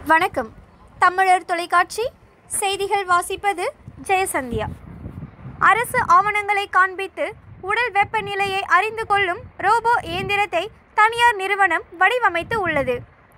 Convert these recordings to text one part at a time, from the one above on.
வணக்கம் தமிழர் தொலைக்காட்சி செய்திகள் வாசிப்பது ஜெயசந்தியா அரசு ஆவணங்களை காண்பித்து உடல் வெப்பநிலையை அறிந்து கொள்ளும் ரோபோ இயந்திரத்தை தனியார் நிறுவனம் வடிவமைத்து உள்ளது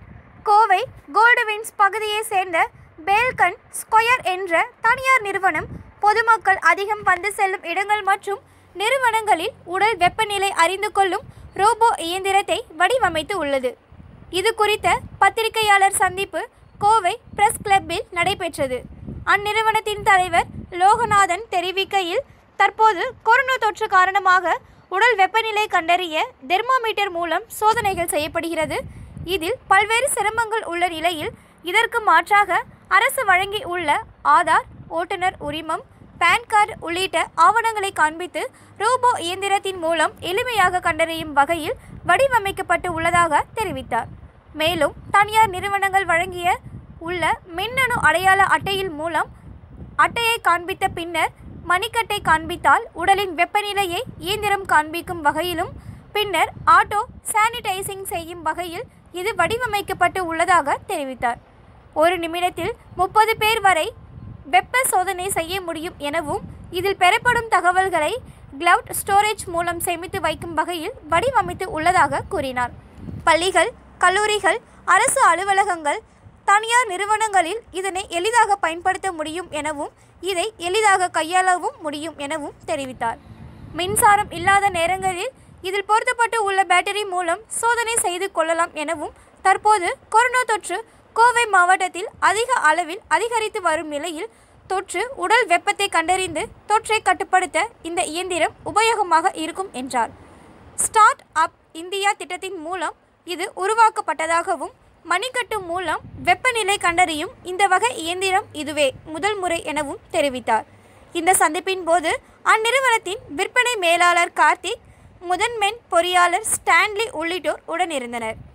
கோவை கோல்டுவின்ஸ் பகுதியை சேர்ந்த பேல்கன் ஸ்கொயர் என்ற தனியார் நிறுவனம் பொதுமக்கள் அதிகம் வந்து செல்லும் இடங்கள் மற்றும் நிறுவனங்களில் உடல் வெப்பநிலை அறிந்து கொள்ளும் ரோபோ இயந்திரத்தை வடிவமைத்து உள்ளது இது குறித்த பத்திரிகையாளர் சந்திப்பு கோவை பிரஸ் கிளப்பில் நடைபெற்றது அந்நிறுவனத்தின் தலைவர் லோகநாதன் தெரிவிக்கையில் தற்போது கொரோனா தொற்று காரணமாக உடல் வெப்பநிலை கண்டறிய தெர்மாமீட்டர் மூலம் சோதனைகள் செய்யப்படுகிறது இதில் பல்வேறு சிரமங்கள் உள்ள நிலையில் இதற்கு மாற்றாக அரசு வழங்கி உள்ள ஆதார் ஓட்டுநர் உரிமம் பான் கார்டு உள்ளிட்ட ஆவணங்களை காண்பித்து ரோபோ இயந்திரத்தின் மூலம் எளிமையாக கண்டறியும் வகையில் வடிவமைக்கப்பட்டு உள்ளதாக தெரிவித்தார் மேலும் தனியார் நிறுவனங்கள் வழங்கிய உள்ள மின்னணு அடையாள அட்டையில் மூலம் அட்டையை காண்பித்த பின்னர் மணிக்கட்டை காண்பித்தால் உடலின் வெப்பநிலையை இயந்திரம் காண்பிக்கும் வகையிலும் பின்னர் ஆட்டோ சானிடைசிங் செய்யும் வகையில் இது வடிவமைக்கப்பட்டு உள்ளதாக தெரிவித்தார் ஒரு நிமிடத்தில் முப்பது பேர் வரை வெப்ப சோதனை செய்ய முடியும் எனவும் இதில் பெறப்படும் தகவல்களை கிளவுட் ஸ்டோரேஜ் மூலம் சேமித்து வைக்கும் வகையில் வடிவமைத்து உள்ளதாக கூறினார் பள்ளிகள் கல்லூரிகள் அரசு அலுவலகங்கள் தனியார் நிறுவனங்களில் இதனை எளிதாக பயன்படுத்த முடியும் எனவும் இதை எளிதாக கையாளவும் முடியும் எனவும் தெரிவித்தார் மின்சாரம் இல்லாத நேரங்களில் இதில் பொருத்தப்பட்டு உள்ள பேட்டரி மூலம் சோதனை செய்து கொள்ளலாம் எனவும் தற்போது கொரோனா தொற்று கோவை மாவட்டத்தில் அதிக அளவில் அதிகரித்து வரும் நிலையில் தொற்று உடல் வெப்பத்தை கண்டறிந்து தொற்றை கட்டுப்படுத்த இந்த இயந்திரம் உபயோகமாக இருக்கும் என்றார் ஸ்டார்ட் அப் இந்தியா திட்டத்தின் மூலம் இது உருவாக்கப்பட்டதாகவும் மணிக்கட்டு மூலம் வெப்பநிலை கண்டறியும் இந்த வகை இயந்திரம் இதுவே முதல் முறை எனவும் தெரிவித்தார் இந்த சந்திப்பின் போது அந்நிறுவனத்தின் விற்பனை மேலாளர் கார்த்திக் முதன்மென் பொறியாளர் ஸ்டான்லி உள்ளிட்டோர் உடனிருந்தனர்